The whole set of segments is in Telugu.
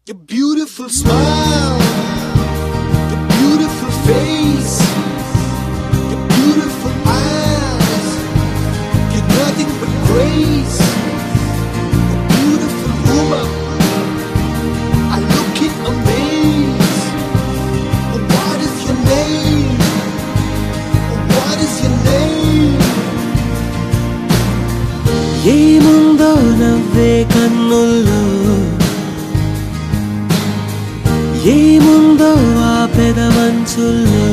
Your beautiful smile, your beautiful face, your beautiful eyes, you're nothing but grace. A beautiful woman, I look in amaze. What is your name? What is your name? ఏముందో నవ్వే కన్నుల్లో ఏముందో ఆ పెదవంచుల్లో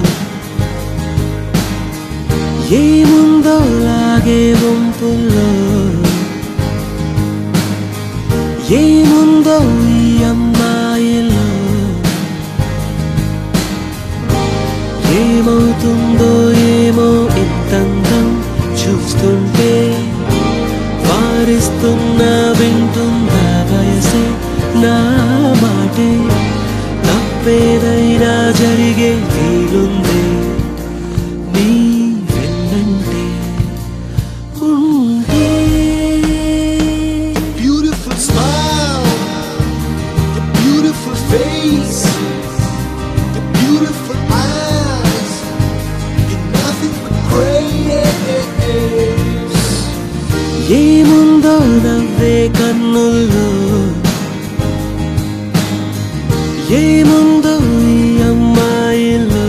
ఏముందో లాగే వంపుల్లో ఏముందో ఈ అమ్మాయిలో ఏమవుతుందో ఏమో ఇంతంతం చూస్తుంటే వారిస్తున్నా వింటుందా వయసే నా మాటే తప్పేదైనా జరిగే వీలుంది నీ వెన్నంటే ఉంటే Beautiful smile, your beautiful face, your beautiful eyes, you're nothing but grace. ఏముందో నవ్వే కన్నుల్లో ఏముందో ఈ అమ్మాయిలో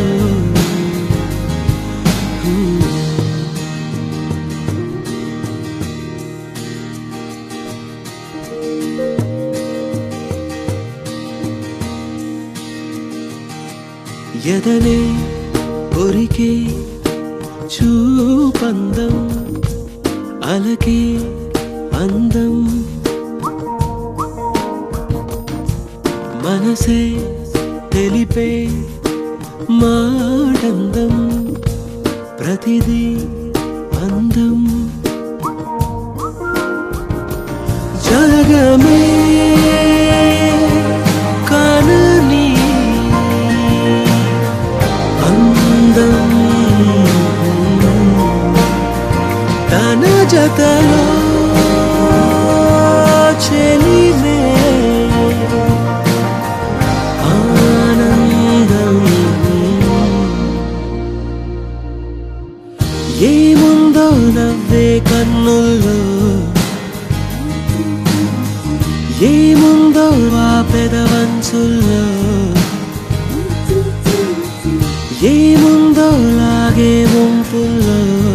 ఎదనే కొరికే చూపందం అలకే అందం మనసే తెలిపే మాటందం ప్రతిదీ అందం జగమే కనని అందం తన జతలో చెలిమే ఆనందం ఏముందో నవ్వే కన్నుల్లో ఏముందో ఆ పెదవంచుల్లో ఏముందో లాగే వంపుల్లో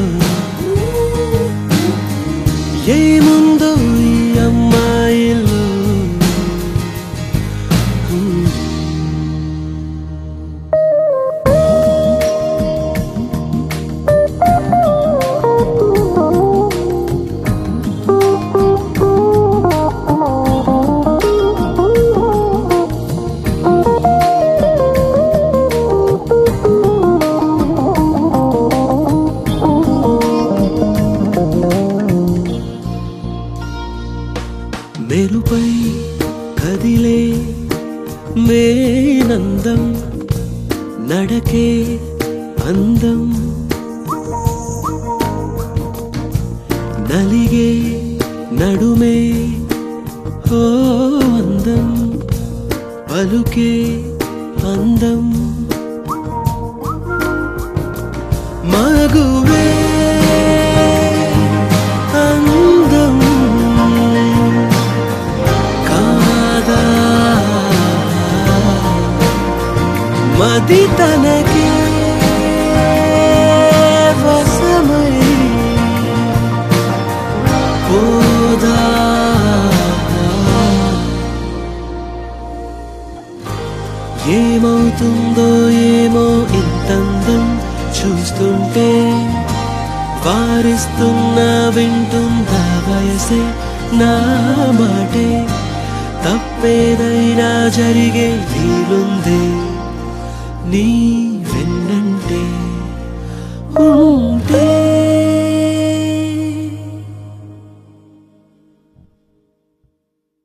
ఏముందో ఈ అమ్మాయిలో మెరుపై కదిలే మేనందం నడకే అందం నలిగే నడుమే ఓ అందం పలుకే అందం మగువే అందం కాదా మది తనకే వశమై పోదా ఏమవుతుందో ఏమో ఇంతందం చూస్తుంటే వారిస్తున్నా వింటుందా వయసే నా మాటే తప్పేదైనా జరిగే వీలుంది నీ